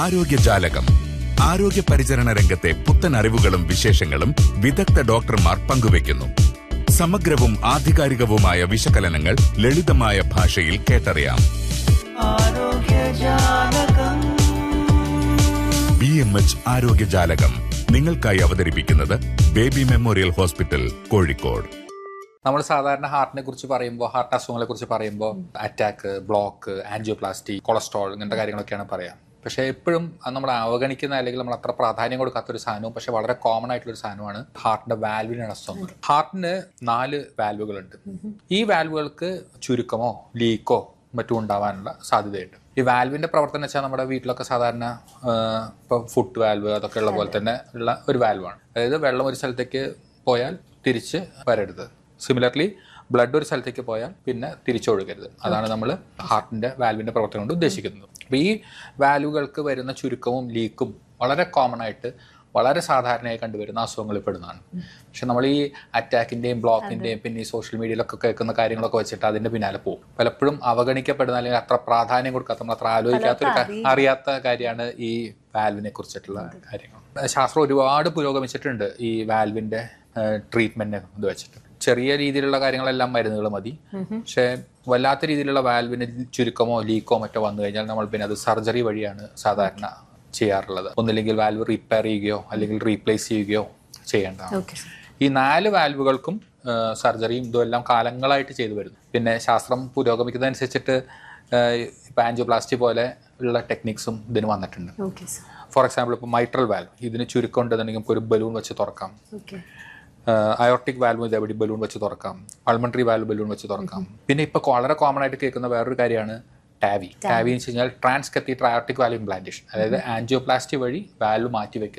ആരോഗ്യജാലകം ആരോഗ്യ പരിചരണ രംഗത്തെ പുത്തൻ അറിവുകളും വിശേഷങ്ങളും വിദഗ്ധ ഡോക്ടർമാർ പങ്കുവയ്ക്കുന്നു സമഗ്രവും ആധികാരികവുമായ വിശകലനങ്ങൾ ലളിതമായ ഭാഷയിൽ കേട്ടറിയാം ബി എം എച്ച് ആരോഗ്യജാലകം നിങ്ങൾക്കായി അവതരിപ്പിക്കുന്നത് ബേബി മെമ്മോറിയൽ ഹോസ്പിറ്റൽ കോഴിക്കോട് നമ്മൾ സാധാരണ ഹാർട്ടിനെ കുറിച്ച് പറയുമ്പോൾ ഹാർട്ട് അസുഖങ്ങളെ കുറിച്ച് പറയുമ്പോൾ അറ്റാക്ക് ബ്ലോക്ക് ആൻജിയോപ്ലാസ്റ്റി കൊളസ്ട്രോൾ ഇങ്ങനത്തെ കാര്യങ്ങളൊക്കെയാണ് പറയാം പക്ഷേ എപ്പോഴും അത് നമ്മൾ അവഗണിക്കുന്ന അല്ലെങ്കിൽ നമ്മൾ അത്ര പ്രാധാന്യം കൊടുക്കാത്ത ഒരു സാധനവും പക്ഷേ വളരെ കോമൺ ആയിട്ടുള്ള ഒരു സാധനമാണ് ഹാർട്ടിന്റെ വാൽവിനാണ് അസുഖം ഹാർട്ടിന് നാല് വാൽവുകളുണ്ട് ഈ വാൽവുകൾക്ക് ചുരുക്കമോ ലീക്കോ മറ്റും ഉണ്ടാവാനുള്ള സാധ്യതയുണ്ട് ഈ വാൽവിന്റെ പ്രവർത്തനം വെച്ചാൽ നമ്മുടെ വീട്ടിലൊക്കെ സാധാരണ ഇപ്പോൾ ഫുഡ് വാൽവ് അതൊക്കെ ഉള്ള പോലെ തന്നെ ഉള്ള ഒരു വാൽവാണ് അതായത് വെള്ളം ഒരു സ്ഥലത്തേക്ക് പോയാൽ തിരിച്ച് വരരുത് സിമിലർലി ബ്ലഡ് ഒരു സ്ഥലത്തേക്ക് പോയാൽ പിന്നെ തിരിച്ചൊഴുകരുത് അതാണ് നമ്മൾ ഹാർട്ടിന്റെ വാൽവിന്റെ പ്രവർത്തനം കൊണ്ട് ഉദ്ദേശിക്കുന്നത് അപ്പോൾ ഈ വാൽവുകൾക്ക് വരുന്ന ചുരുക്കവും ലീക്കും വളരെ കോമൺ ആയിട്ട് വളരെ സാധാരണയായി കണ്ടുവരുന്ന അസുഖങ്ങളിൽ പെടുന്നതാണ് പക്ഷെ നമ്മൾ ഈ അറ്റാക്കിന്റെയും ബ്ലോക്കിന്റെയും പിന്നെ ഈ സോഷ്യൽ മീഡിയയിലൊക്കെ കേൾക്കുന്ന കാര്യങ്ങളൊക്കെ വെച്ചിട്ട് അതിന്റെ പിന്നാലെ പോകും പലപ്പോഴും അവഗണിക്കപ്പെടുന്ന അല്ലെങ്കിൽ അത്ര പ്രാധാന്യം കൊടുക്കാത്ത നമ്മൾ അത്ര ആലോചിക്കാത്ത ഒരു കാ- അറിയാത്ത കാര്യമാണ് ഈ വാൽവിനെ കുറിച്ചിട്ടുള്ള കാര്യങ്ങൾ ശാസ്ത്രം ഒരുപാട് പുരോഗമിച്ചിട്ടുണ്ട് ഈ വാൽവിന്റെ ട്രീറ്റ്മെന്റിനെ ഇത് വെച്ചിട്ട് ചെറിയ രീതിയിലുള്ള കാര്യങ്ങളെല്ലാം മരുന്നുകൾ മതി പക്ഷേ വല്ലാത്ത രീതിയിലുള്ള വാൽവിന് ചുരുക്കമോ ലീക്കോ മറ്റോ വന്നു കഴിഞ്ഞാൽ നമ്മൾ പിന്നെ അത് സർജറി വഴിയാണ് സാധാരണ ചെയ്യാറുള്ളത് ഒന്നില്ലെങ്കിൽ വാൽവ് റിപ്പയർ ചെയ്യുകയോ അല്ലെങ്കിൽ റീപ്ലേസ് ചെയ്യുകയോ ചെയ്യേണ്ടതാണ് ഓക്കെ ഈ നാല് വാൽവുകൾക്കും സർജറിയും ഇതും എല്ലാം കാലങ്ങളായിട്ട് ചെയ്തു വരുന്നു പിന്നെ ശാസ്ത്രം പുരോഗമിക്കുന്നതനുസരിച്ചിട്ട് ഇപ്പം ആൻജിയോപ്ലാസ്റ്റി പോലെ ഉള്ള ടെക്നിക്സും ഇതിന് വന്നിട്ടുണ്ട് ഓക്കെ സർ ഫോർ എക്സാമ്പിൾ ഇപ്പോൾ മൈട്രൽ വാൽവ് ഇതിന് ചുരുക്കം ഉണ്ടെന്നുണ്ടെങ്കിൽ ഇപ്പോൾ ഒരു ബലൂൺ വെച്ച് തുറക്കാം ഓക്കെ അയോർട്ടിക് വാൽവ് ഇതേപടി ബലൂൺ വെച്ച് തുറക്കാം പൾമൺട്രി വാൽവ് ബലൂൺ വെച്ച് തുറക്കാം പിന്നെ ഇപ്പോൾ വളരെ കോമൺ ആയിട്ട് കേൾക്കുന്ന വേറൊരു കാര്യമാണ് ടാവി ടാവി എന്ന് വെച്ച് കഴിഞ്ഞാൽ transcatheter aortic valve implantation അതായത് ആൻജിയോപ്ലാസ്റ്റി വഴി വാൽവ് മാറ്റി വെക്കുന്ന